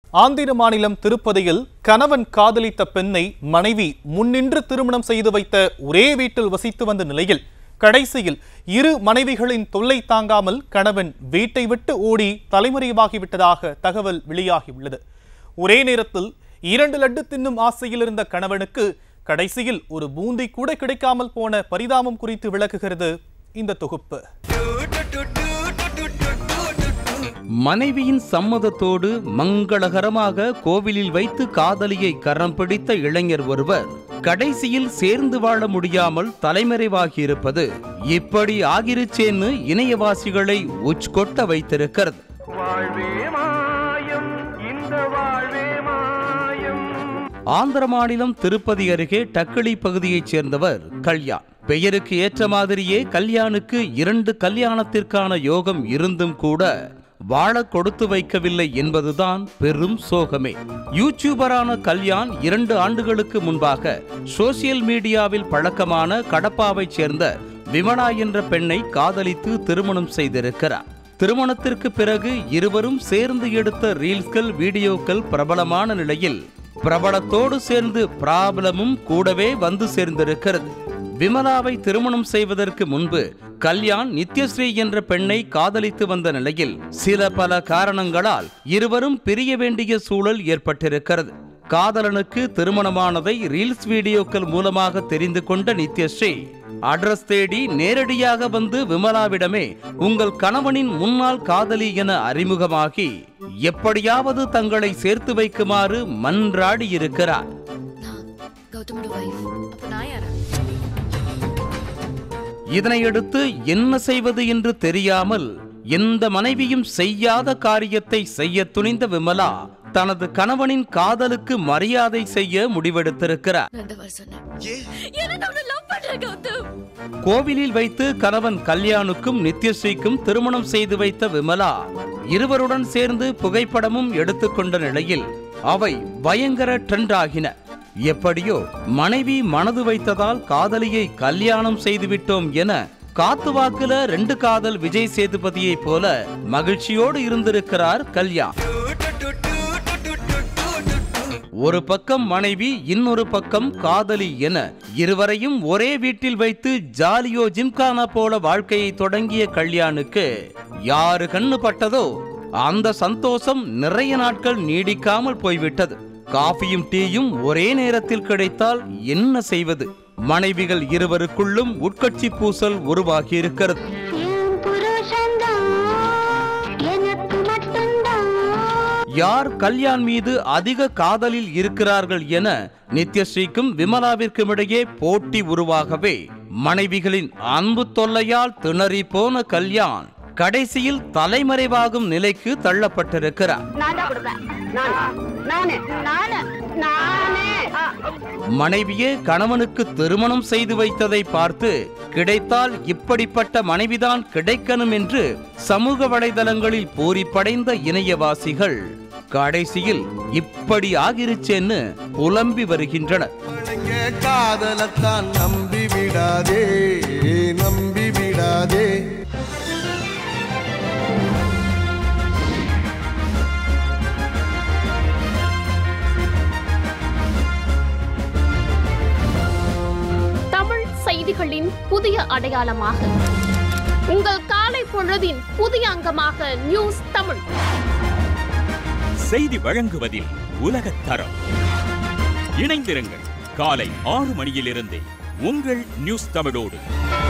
ஆந்திர மாநிலம் திருப்பதியில் கணவன் காதலித்த பெண்ணை மனைவி முன்னின்று திருமணம் செய்து வைத்த ஒரே வீட்டில் வசித்து வந்த நிலையில் கடைசியில் இரு மனைவிகளின் தொல்லை தாங்காமல் கணவன் வீட்டை விட்டு ஓடி தலைமறைவாகிவிட்டதாக தகவல் வெளியாகியுள்ளது ஒரே நேரத்தில் இரண்டு லட்டு தின்னும் ஆசையில் இருந்த கணவனுக்கு கடைசியில் ஒரு பூந்தி கூட கிடைக்காமல் போன பரிதாபம் குறித்து விளக்குகிறது இந்த தொகுப்பு மனைவியின் சம்மதத்தோடு மங்களகரமாக கோவிலில் வைத்து காதலியை கரம் பிடித்த இளைஞர் ஒருவர் கடைசியில் சேர்ந்து வாழ முடியாமல் தலைமறைவாகியிருப்பது இப்படி ஆகிருச்சேன்னு இணையவாசிகளை உச்கொட்ட வைத்திருக்கிறது வாழ்வே மாயம் இந்த வாழ்வே மாயம் ஆந்திர மாநிலம் திருப்பதி அருகே டக்கிளி பகுதியைச் சேர்ந்தவர் கல்யாண் பெயருக்கு ஏற்ற மாதிரியே கல்யாணுக்கு இரண்டு கல்யாணத்திற்கான யோகம் இருந்தும் கூட வாழ கொடுத்து வைக்கவில்லை என்பதுதான் பெரும் சோகமே யூடியூபரான கல்யாண் இரண்டு ஆண்டுகளுக்கு முன்பாக சோசியல் மீடியாவில் பழக்கமான கடப்பாவைச் சேர்ந்த விமலா என்ற பெண்ணை காதலித்து திருமணம் செய்திருக்கிறார் திருமணத்திற்கு பிறகு இருவரும் சேர்ந்து எடுத்த ரீல்ஸ்கள் வீடியோக்கள் பிரபலமான நிலையில் பிரபலத்தோடு சேர்ந்து பிராபலமும் கூடவே வந்து சேர்ந்திருக்கிறது விமலாவை திருமணம் செய்வதற்கு முன்பு கல்யாண் நித்யஸ்ரீ என்ற பெண்ணை காதலித்து வந்த நிலையில் சில பல காரணங்களால் இருவரும் பிரிய வேண்டிய சூழல் ஏற்பட்டிருக்கிறது காதலனுக்கு திருமணமானதை ரீல்ஸ் வீடியோக்கள் மூலமாக தெரிந்து கொண்ட நித்யஸ்ரீ அட்ரஸ் தேடி நேரடியாக வந்து விமலாவிடமே உங்கள் கணவனின் முன்னாள் காதலி என அறிமுகமாகி எப்படியாவது தங்களை சேர்த்து வைக்குமாறு மன்றாடி இருக்கிறார் நான் கௌதமோட வைஃப் அப்ப நான் யாரா இதனையடுத்து என்ன செய்வது என்று தெரியாமல் எந்த மனைவியும் செய்யாத காரியத்தை செய்ய துணிந்த விமலா தனது கணவனின் காதலுக்கு மரியாதை செய்ய முடிவெடுத்திருக்கிறார் நான் இந்த மாதிரி சொன்னேன் ஏன்னா நான் உன்னை லவ் பண்றேன் கௌதம் கோவிலில் வைத்து கணவன் கல்யாணுக்கும் நித்யஸ்ரீக்கும் திருமணம் செய்து வைத்த விமலா இருவருடன் சேர்ந்து புகைப்படமும் எடுத்துக்கொண்ட நிலையில் அவை பயங்கர ட்ரெண்ட் ஆகின எப்படியோ மனைவி மனது வைத்ததால் காதலியை கல்யாணம் செய்துவிட்டோம் என காத்து வாக்குல ரெண்டு காதல் விஜய் சேதுபதியைப் போல மகிழ்ச்சியோடு இருந்திருக்கிறார் கல்யாண் ஒரு பக்கம் மனைவி இன்னொரு பக்கம் காதலி என இருவரையும் ஒரே வீட்டில் வைத்து ஜாலியோ ஜிம்கானா போல வாழ்க்கையை தொடங்கிய கல்யாணுக்கு யாரு கண்ணு பட்டதோ அந்த சந்தோஷம் நிறைய நாட்கள் நீடிக்காமல் போய்விட்டது காஃபியும் டீயும் ஒரே நேரத்தில் கிடைத்தால் என்ன செய்வது மனைவிகள் இருவருக்குள்ளும் உட்கட்சி பூசல் உருவாகியிருக்கிறது என் புருஷன்தான் எனக்கு மட்டும்தான் யார் கல்யாண் மீது அதிக காதலில் இருக்கிறார்கள் என நித்யஸ்ரீக்கும் விமலாவிற்கும் இடையே போட்டி உருவாகவே மனைவிகளின் அன்பு தொல்லையால் திணறி போன கல்யாண் கடைசியில் தலைமறைவாகும் நிலைக்கு தள்ளப்பட்டிருக்கிறார் நான் தான் கொடுப்பேன் நானு நானு நானு நானே மனைவியே கணவனுக்கு திருமணம் செய்து வைத்ததை பார்த்து கிடைத்தால் இப்படிப்பட்ட மனைவிதான் கிடைக்கணும் என்று சமூக வலைதளங்களில் பூரிப்படைந்த இணையவாசிகள் கடைசியில் இப்படி ஆகிருச்சேன்னு புலம்பி வருகின்றனர் கிடைக்க காதலத்தான் நம்பி விடாதே நம்பி விடாதே தமிழ் செய்திகளின் புதிய அடையாளமாக உங்கள் காலை பொழுதின் புதிய அங்கமாக நியூஸ் தமிழ் செய்தி வழங்குவதில் உலகத் தரம் இணைந்திருங்கள் காலை ஆறு மணியிலிருந்தே உங்கள் நியூஸ் தமிழோடு